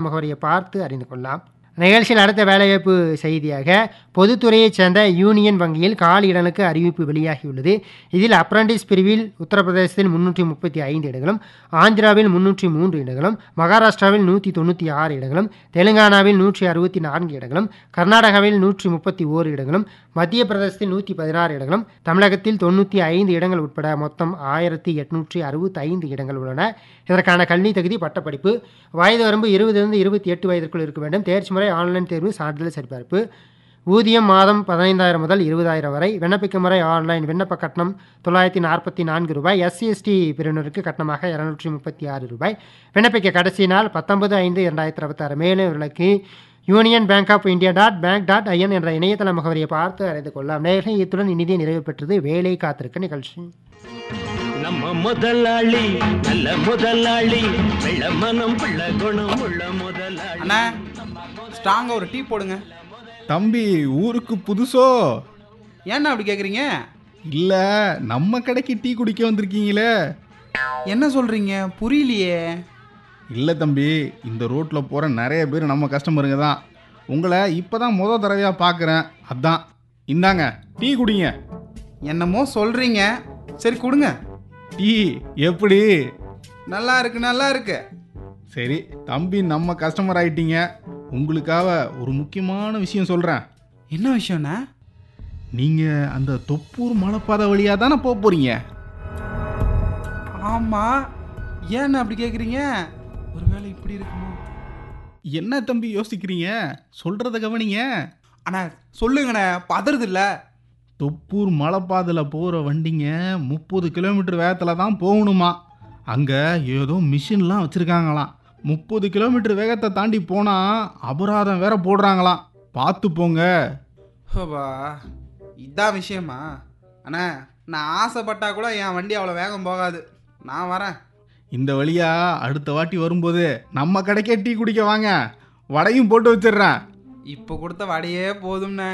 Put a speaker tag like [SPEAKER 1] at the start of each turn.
[SPEAKER 1] முகவரியை பார்த்து அறிந்து கொள்ளலாம் நிகழ்ச்சியில் அடுத்த வேலைவாய்ப்பு செய்தியாக பொதுத்துறையைச் சேர்ந்த யூனியன் வங்கியில் காலி இடங்களுக்கு அறிவிப்பு வெளியாகியுள்ளது இதில் அப்ரண்டிஸ் பிரிவில் உத்தரப்பிரதேசத்தில் முன்னூற்றி முப்பத்தி ஐந்து இடங்களும் ஆந்திராவில் முன்னூற்றி மூன்று இடங்களும் மகாராஷ்டிராவில் நூற்றி தொண்ணூற்றி ஆறு இடங்களும் தெலுங்கானாவில் நூற்றி அறுபத்தி நான்கு இடங்களும் கர்நாடகாவில் நூற்றி முப்பத்தி ஓரு இடங்களும் மத்திய பிரதேசத்தில் நூற்றி பதினாறு இடங்களும் தமிழகத்தில் தொண்ணூற்றி ஐந்து இடங்கள் உட்பட மொத்தம் ஆயிரத்தி எட்நூற்றி அறுபத்தி ஐந்து இடங்கள் உள்ளன இதற்கான கல்வி தகுதி பட்டப்படிப்பு வயது வரம்பு இருபதிலிருந்து இருபத்தி எட்டு வயதிற்குள் இருக்க வேண்டும் தேர்ச்சி முறை ஆன்லைன் தேர்வு சான்றிதழ் சரிபார்ப்பு ஊதியம் மாதம் பதினைந்தாயிரம் முதல் இருபதாயிரம் வரை விண்ணப்பிக்கும் முறை ஆன்லைன் விண்ணப்ப கட்டணம் தொள்ளாயிரத்தி நாற்பத்தி நான்கு ரூபாய் எஸ்சி எஸ்டி பிரிவினருக்கு கட்டணமாக இரநூற்றி முப்பத்தி ஆறு ரூபாய் விண்ணப்பிக்க கடைசி நாள் பத்தொன்பது ஐந்து இரண்டாயிரத்தி இருபத்தாறு மேலும் இவர்களுக்கு Union Bank of India dot bank dot IN என்ற இணையதள முகவரியை பார்த்து அறிந்து கொள்ளலாம் நேரில் இத்துடன் இனிதே நிறைவு பெற்றது வேலை காத்திருக்க நிகழ்ச்சி
[SPEAKER 2] நம்ம முதலாளி நல்ல முதலாளி வெள்ள மனம் பிள்ள குணம் உள்ள முதலாளி
[SPEAKER 3] அண்ணா ஸ்ட்ராங்காக ஒரு டீ போடுங்க
[SPEAKER 4] தம்பி ஊருக்கு புதுசோ
[SPEAKER 3] ஏண்ணா அப்படி கேட்குறீங்க
[SPEAKER 4] இல்ல நம்ம கடைக்கு டீ குடிக்க வந்திருக்கீங்களே
[SPEAKER 3] என்ன சொல்கிறீங்க புரியலையே
[SPEAKER 4] இல்ல தம்பி இந்த ரோட்ல போற நிறைய பேர் நம்ம கஸ்டமருங்க தான் உங்களை இப்பதான் முத தடவையா பார்க்குறேன் அதான் இந்தாங்க டீ குடிங்க
[SPEAKER 3] என்னமோ சொல்கிறீங்க சரி கொடுங்க
[SPEAKER 4] டீ எப்படி
[SPEAKER 3] நல்லா இருக்கு நல்லா இருக்கு
[SPEAKER 4] சரி தம்பி நம்ம கஸ்டமர் ஆயிட்டீங்க உங்களுக்காக ஒரு முக்கியமான விஷயம் சொல்றேன்
[SPEAKER 3] என்ன விஷயம்ண்ணா
[SPEAKER 4] நீங்க அந்த தொப்பூர் மலைப்பாதை வழியா தானே போக போறீங்க
[SPEAKER 3] ஆமாம் ஏண்ணா அப்படி கேட்குறீங்க ஒருவேளை இப்படி இருக்குமோ
[SPEAKER 4] என்ன தம்பி யோசிக்கிறீங்க சொல்றத கவனிங்க
[SPEAKER 3] அண்ணா சொல்லுங்கண்ணே பதறது இல்லை
[SPEAKER 4] தொப்பூர் மலைப்பாதையில் போகிற வண்டிங்க முப்பது கிலோமீட்டர் வேகத்தில் தான் போகணுமா அங்கே ஏதோ மிஷின்லாம் வச்சுருக்காங்களாம் முப்பது கிலோமீட்டர் வேகத்தை தாண்டி போனால் அபராதம் வேற போடுறாங்களாம் பார்த்து போங்க
[SPEAKER 3] ஹோபா இதான் விஷயமா அண்ணா நான் ஆசைப்பட்டா கூட என் வண்டி அவ்வளோ வேகம் போகாது நான் வரேன்
[SPEAKER 4] இந்த வழியா அடுத்த வாட்டி வரும்போது நம்ம கடைக்கே டீ குடிக்க வாங்க வடையும் போட்டு வச்சிடுறேன்
[SPEAKER 3] இப்போ கொடுத்த வடையே போதும்ண்ணே